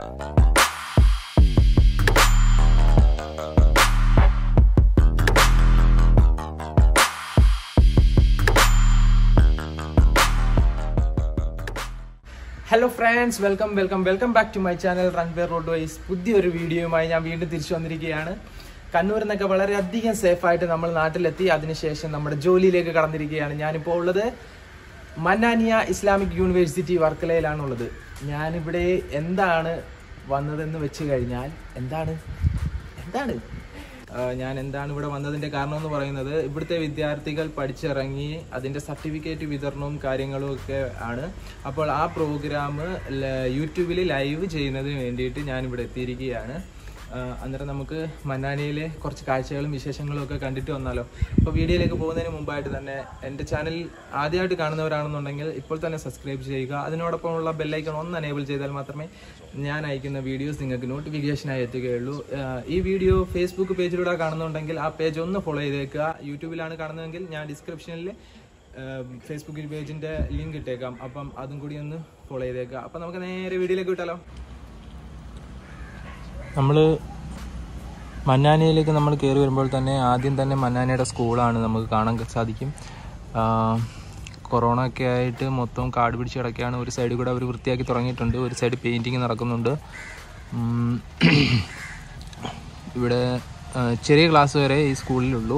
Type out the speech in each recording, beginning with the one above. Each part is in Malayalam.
Hello friends welcome welcome welcome back to my channel runway road wise പുതിയൊരു വീഡിയോയുമായി ഞാൻ വീണ്ടും തിരിച്ചു വന്നിരിക്കുകയാണ് കണ്ണൂരിൽ നിന്നൊക്കെ വളരെയധികം സേഫായിട്ട് നമ്മൾ നാട്ടിലെത്തി അതിനുശേഷം നമ്മുടെ ജോലിയിലേക്ക് കടന്നിരിക്കുകയാണ് ഞാനിപ്പോൾ ഉള്ളത് മന്നാനിയ ഇസ്ലാമിക് യൂണിവേഴ്സിറ്റി വർക്കലയിലാണുള്ളത് ഞാനിവിടെ എന്താണ് വന്നതെന്ന് വെച്ച് കഴിഞ്ഞാൽ എന്താണ് എന്താണ് ആ, ഞാൻ എന്താണ് ഇവിടെ വന്നതിന്റെ കാരണം എന്ന് പറയുന്നത് ഇവിടുത്തെ വിദ്യാർത്ഥികൾ പഠിച്ചിറങ്ങി അതിന്റെ സർട്ടിഫിക്കറ്റ് വിതരണവും കാര്യങ്ങളും ഒക്കെ ആണ് അപ്പോൾ ആ പ്രോഗ്രാം യൂട്യൂബിൽ ലൈവ് ചെയ്യുന്നതിന് വേണ്ടിയിട്ട് ഞാൻ ഇവിടെ എത്തിയിരിക്കുകയാണ് ആ, അന്നേരം നമുക്ക് മന്നാനിയിലെ കുറച്ച് കാഴ്ചകളും വിശേഷങ്ങളും ഒക്കെ കണ്ടിട്ട് വന്നാലോ അപ്പോൾ വീഡിയോയിലേക്ക് പോകുന്നതിന് മുമ്പായിട്ട് തന്നെ എൻ്റെ ചാനൽ ആദ്യമായിട്ട് കാണുന്നവരാണെന്നുണ്ടെങ്കിൽ ഇപ്പോൾ തന്നെ സബ്സ്ക്രൈബ് ചെയ്യുക അതിനോടൊപ്പമുള്ള ബെല്ലൈക്കൺ ഒന്ന് എനേബിൾ ചെയ്താൽ മാത്രമേ ഞാൻ അയക്കുന്ന വീഡിയോസ് നിങ്ങൾക്ക് നോട്ടിഫിക്കേഷനായി എത്തുകയുള്ളൂ ആ, ഈ വീഡിയോ ഫേസ്ബുക്ക് പേജിലൂടെ കാണുന്നുണ്ടെങ്കിൽ ആ പേജ് ഒന്ന് ഫോളോ ചെയ്തേക്കുക യൂട്യൂബിലാണ് കാണുന്നതെങ്കിൽ ഞാൻ ഡിസ്ക്രിപ്ഷനിൽ ഫേസ്ബുക്ക് പേജിൻ്റെ ലിങ്ക് ഇട്ടേക്കാം അപ്പം അതും കൂടി ഒന്ന് ഫോളോ ചെയ്തേക്കുക അപ്പം നമുക്ക് നേരെ വീഡിയോയിലേക്ക് വിട്ടാലോ നമ്മൾ മന്നാനിയിലേക്ക് നമ്മൾ കയറി വരുമ്പോൾ തന്നെ ആദ്യം തന്നെ മന്നാനിയുടെ സ്കൂളാണ് നമുക്ക് കാണാൻ സാധിക്കും ആ, കൊറോണ ഒക്കെ ആയിട്ട് മൊത്തം കാട് പിടിച്ച് കിടക്കുകയാണ് ഒരു സൈഡിൽ കൂടെ അവർ വൃത്തിയാക്കി തുടങ്ങിയിട്ടുണ്ട് ഒരു സൈഡ് പെയിൻറ്റിങ് നടക്കുന്നുണ്ട് ഉം, ഇവിടെ ആ, ചെറിയ ക്ലാസ് വരെ ഈ സ്കൂളിലുള്ളൂ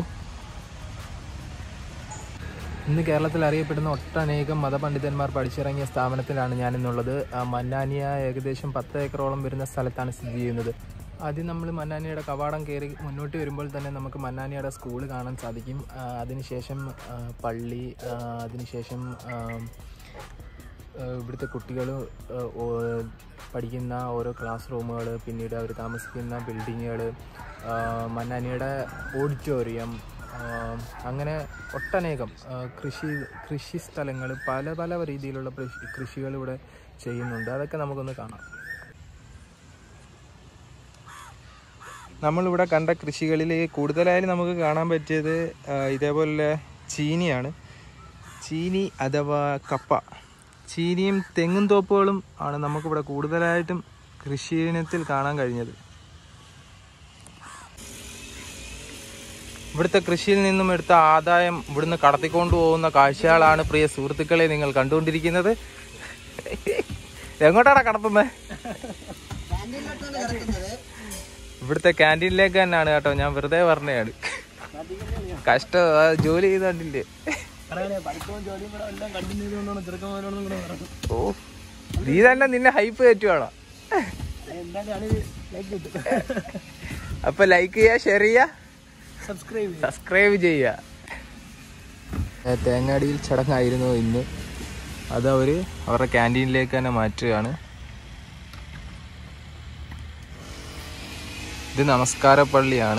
ഇന്ന് കേരളത്തിൽ അറിയപ്പെടുന്ന ഒട്ടനേകം മതപണ്ഡിതന്മാർ പഠിച്ചിറങ്ങിയ സ്ഥാപനത്തിലാണ് ഞാനിന്നുള്ളത് ആ, മന്നാനിയ ഏകദേശം പത്ത് ഏക്കറോളം വരുന്ന സ്ഥലത്താണ് സ്ഥിതി ചെയ്യുന്നത് ആദ്യം നമ്മൾ മന്നാനിയുടെ കവാടം കയറി മുന്നോട്ട് വരുമ്പോൾ തന്നെ നമുക്ക് മന്നാനിയുടെ സ്കൂൾ കാണാൻ സാധിക്കും ആ, അതിനുശേഷം ആ, പള്ളി ആ, അതിനുശേഷം ആ, ആ, ഇവിടുത്തെ കുട്ടികൾ പഠിക്കുന്ന ഓരോ ക്ലാസ് റൂമുകൾ പിന്നീട് അവർ താമസിക്കുന്ന ബിൽഡിങ്ങുകൾ മന്നാനിയുടെ ഓഡിറ്റോറിയം ആഹ് അങ്ങനെ ഒട്ടനേകം ആഹ് കൃഷി കൃഷി സ്ഥലങ്ങൾ പല പല രീതിയിലുള്ള കൃഷി കൃഷികൾ ഇവിടെ ചെയ്യുന്നുണ്ട് അതൊക്കെ നമുക്കൊന്ന് കാണാം നമ്മളിവിടെ കണ്ട കൃഷികളിൽ കൂടുതലായാലും നമുക്ക് കാണാൻ പറ്റിയത് ആഹ് ഇതേപോലെ ചീനിയാണ് ചീനി അഥവാ കപ്പ ചീനിയും തെങ്ങും തോപ്പുകളും ആണ് നമുക്കിവിടെ കൂടുതലായിട്ടും കൃഷി ഇനത്തിൽ കാണാൻ കഴിഞ്ഞത് ഇവിടുത്തെ കൃഷിയിൽ നിന്നും എടുത്ത ആദായം ഇവിടുന്ന് കടത്തിക്കൊണ്ടു പോകുന്ന കാഴ്ചകളാണ് പ്രിയ സുഹൃത്തുക്കളെ നിങ്ങൾ കണ്ടുകൊണ്ടിരിക്കുന്നത് എങ്ങോട്ടാണ് കടത്തുന്നത് ഇവിടുത്തെ ക്യാൻറ്റീനിലേക്ക് തന്നെയാണ് കേട്ടോ ഞാൻ വെറുതെ പറഞ്ഞതാണ് കഷ്ടം ആ ജോലി ചെയ്തോണ്ടില്ലേ ഓ നീ തന്നെ നിന്നെ ഹൈപ്പ് കയറ്റുവാണോ അപ്പൊ ലൈക്ക് ചെയ്യാ ഷെയർ ചെയ്യാ സബ്സ്ക്രൈബ് സബ്സ്ക്രൈബ് ചെയ്യുക തേങ്ങാടിയിൽ ചടങ്ങായിരുന്നു ഇന്ന് അത് അവർ അവരുടെ ക്യാൻറ്റീനിലേക്ക് തന്നെ മാറ്റുകയാണ് ഇത് നമസ്കാര പള്ളിയാണ്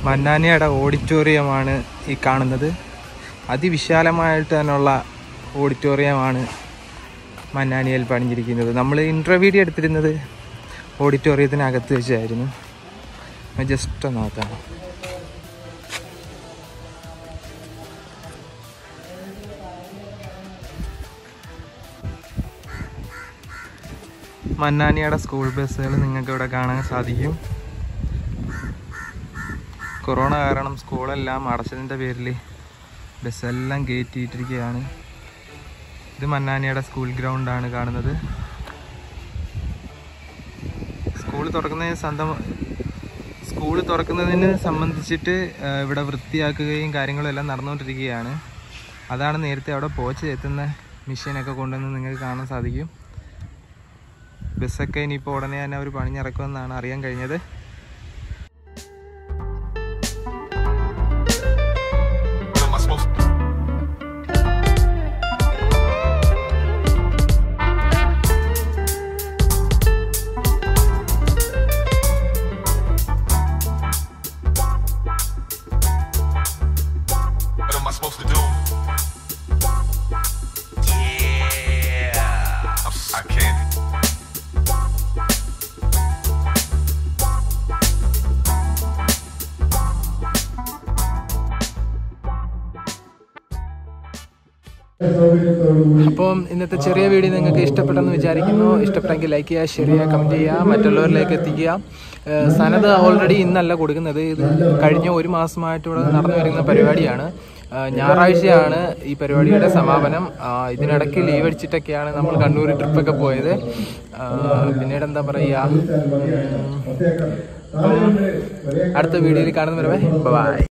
മന്നാനിയുടെ ഓഡിറ്റോറിയമാണ് ഈ കാണുന്നത് അതിവിശാലമായിട്ട് തന്നെയുള്ള ഓഡിറ്റോറിയമാണ് മന്നാനിയിൽ പണിഞ്ഞിരിക്കുന്നത് നമ്മൾ ഇൻ്റർവ്യൂഡിയോ എടുത്തിരുന്നത് ഓഡിറ്റോറിയത്തിനകത്ത് വെച്ചായിരുന്നു ജസ്റ്റ് ഒന്ന് നോക്കാം മന്നാനിയുടെ സ്കൂൾ ബസ്സുകൾ നിങ്ങൾക്ക് ഇവിടെ കാണാൻ സാധിക്കും കൊറോണ കാരണം സ്കൂളെല്ലാം അടച്ചതിൻ്റെ പേരിൽ ബസ്സെല്ലാം കയറ്റിയിട്ടിരിക്കുകയാണ് ഇത് മന്നാനിയുടെ സ്കൂൾ ഗ്രൗണ്ടാണ് കാണുന്നത് സ്കൂൾ തുറക്കുന്നതിന് സ്വന്തം സ്കൂൾ തുറക്കുന്നതിന് സംബന്ധിച്ചിട്ട് ആ, ഇവിടെ വൃത്തിയാക്കുകയും കാര്യങ്ങളും എല്ലാം നടന്നുകൊണ്ടിരിക്കുകയാണ് അതാണ് നേരത്തെ അവിടെ പോച്ച് എത്തുന്ന മെഷീനൊക്കെ കൊണ്ടുവന്ന് നിങ്ങൾക്ക് കാണാൻ സാധിക്കും ബസ്സൊക്കെ ഇനിയിപ്പോൾ ഉടനെ തന്നെ അവർ പണിഞ്ഞിറക്കുമെന്നാണ് അറിയാൻ കഴിഞ്ഞത് What am I supposed to What am I supposed to do? Yeah. I'm, I can't. അപ്പം ഇന്നത്തെ ചെറിയ വീഡിയോ നിങ്ങൾക്ക് ഇഷ്ടപ്പെട്ടെന്ന് വിചാരിക്കുന്നു ഇഷ്ടപ്പെട്ടെങ്കിൽ ലൈക്ക് ചെയ്യുക ഷെയർ ചെയ്യുക കമൻറ്റ് ചെയ്യുക മറ്റുള്ളവരിലേക്ക് എത്തിക്കുക ഏഹ് സനത് ഓൾറെഡി ഇന്നല്ല കൊടുക്കുന്നത് ഇത് കഴിഞ്ഞ ഒരു മാസമായിട്ട് ഇവിടെ നടന്നു വരുന്ന പരിപാടിയാണ് ഏഹ് ഞായറാഴ്ചയാണ് ഈ പരിപാടിയുടെ സമാപനം ആഹ് ഇതിനിടയ്ക്ക് ലീവ് അടിച്ചിട്ടൊക്കെയാണ് നമ്മൾ കണ്ണൂർ ട്രിപ്പൊക്കെ പോയത് ആഹ് പിന്നീട് എന്താ പറയുക ഉം. അപ്പം അടുത്ത വീഡിയോയിൽ കാണുന്നവരെ ബൈ